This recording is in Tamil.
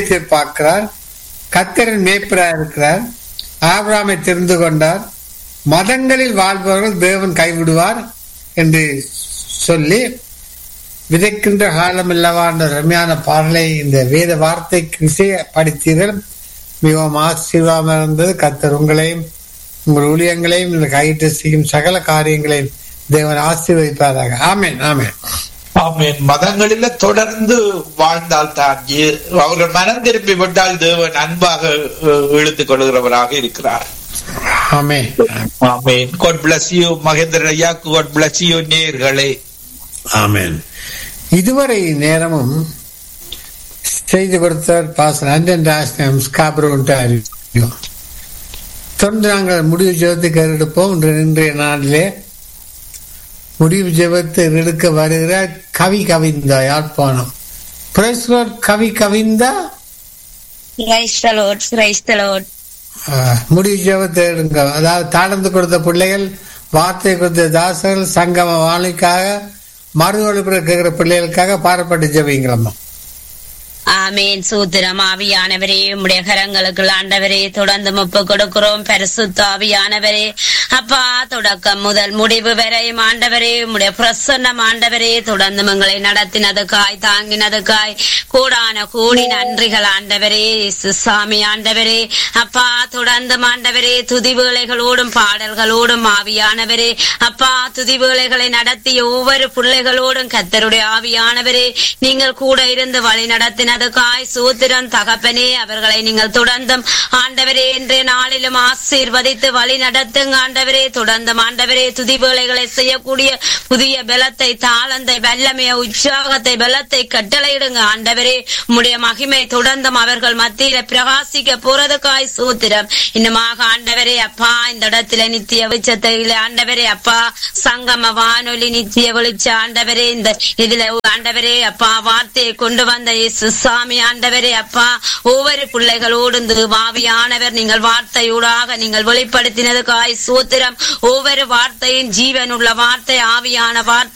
நிச்சயத்தை பார்க்கிறார் கத்தரின் மேய்ப்பராக இருக்கிறார் ஆபிராமை தெரிந்து கொண்டார் மதங்களில் வாழ்பவர்கள் தேவன் கைவிடுவார் என்று சொல்லி விதைக்கின்ற காலம் அல்லவா என்ற ரம்யான பாடலை இந்த வேத வார்த்தைக்கு இசைப்படுத்தீர்கள் மிகவும் ஆசீர்வாதம் இருந்தது கத்தர் உங்களையும் உங்கள் ஊழியங்களையும் இந்த கையிட்டு செய்யும் சகல காரியங்களையும் தேவன் ஆசீர்வதிப்பாராக ஆமேன் ஆமேன் ஆமீன் மதங்களில தொடர்ந்து வாழ்ந்தால் தான் ஏ- அவர்கள் மனம் திரும்பி விட்டால் தேவன் அன்பாக அஹ், இழுத்துக் கொள்கிறவராக இருக்கிறார் ஆமேன் ஆமீன் God bless you மகேந்திரன் ஐயா God bless you நேர்களே ஆமேன் இதுவரை நேரமும் செய்து கொடுத்தார் பாசன் அண்டன் ராஷ்டிரம் ஸ்காபரோன்ட்டு தொடர்ந்து நாங்கள் முடிவு ஜெபத்துக்கு எடுப்போம் இன்று இன்றைய நாளிலே முடிவு ஜெபத்தை எடுக்க வருகிற கவி Kavinda Yazhpanam Praise Lord, Kavi Kavinda Praise the Lord, praise the Lord. ஆஹ், முடிவு ஜெபத்தை எடுங்க அதாவது தாழ்ந்து கொடுத்த பிள்ளைகள் வார்த்தை கொடுத்த தாசர்கள் சங்கம வாழைக்காக மறுவழிப்புற கேட்கிற பிள்ளைகளுக்காக பாரப்பட்டு ஜெபிங்களம்மா ஆமீன் சூத்திரம் ஆவியானவரே உம்முடைய கரங்களுக்கு ஆண்டவரே தொடர்ந்து முப்பு கொடுக்கிறோம் பரிசுத்த ஆவியானவரே அப்பா தொடக்கம் முதல் முடிவு வரையும் ஆண்டவரே உம்முடைய பிரசன்னம் ஆண்டவரே தொடர்ந்து எங்களை நடத்தினதுக்காய் தாங்கினதுக்காய் கூடான கூடி நன்றிகள் ஆண்டவரே இயேசு சாமி ஆண்டவரே அப்பா தொடர்ந்து ஆண்டவரே துதி வேளைகளோடும் பாடல்களோடும் ஆவியானவரே அப்பா துதி வேளைகளை நடத்திய ஒவ்வொரு பிள்ளைகளோடும் கத்தருடைய ஆவியானவரே நீங்கள் கூட இருந்து வழி நடத்தினதுக்காய் சூத்திரம் தகப்பனே அவர்களை நீங்கள் தொடர்ந்தும் ஆண்டவரே இன்றைய நாளிலும் ஆசீர்வதித்து வழி நடத்துங்க ஆண்டவரே தொடர்ந்தும் ஆண்டவரே துதி வேளைகளை செய்யக்கூடிய புதிய பலத்தை தாளந்தை வல்லமைய உற்சாகத்தை பலத்தை கட்டளையிடுங்க ஆண்டவரே உம்முடைய மகிமை தொடர்ந்தும் அவர்கள் மத்தியில பிரகாசிக்க போறதுக்காய் சூத்திரம் இன்னுமாக ஆண்டவரே அப்பா இந்த இடத்துல நித்திய வெளிச்சத்தையில ஆண்டவரே அப்பா சங்கம வானொலி நித்திய வெளிச்ச ஆண்டவரே இந்த இதுல ஆண்டவரே அப்பா வார்த்தையை கொண்டு வந்த இயேசு சாமி ஆண்டவரே அப்பா ஒவ்வொரு பிள்ளைகளோடு இந்த வாவியானவர் நீங்கள் வார்த்தையூடாக நீங்கள் வெளிப்படுத்தினதுக்காய் சூத்திரம் ஒவ்வொரு வார்த்தையும் ஜீவனுள்ள வார்த்தை ஆவியான வார்த்தை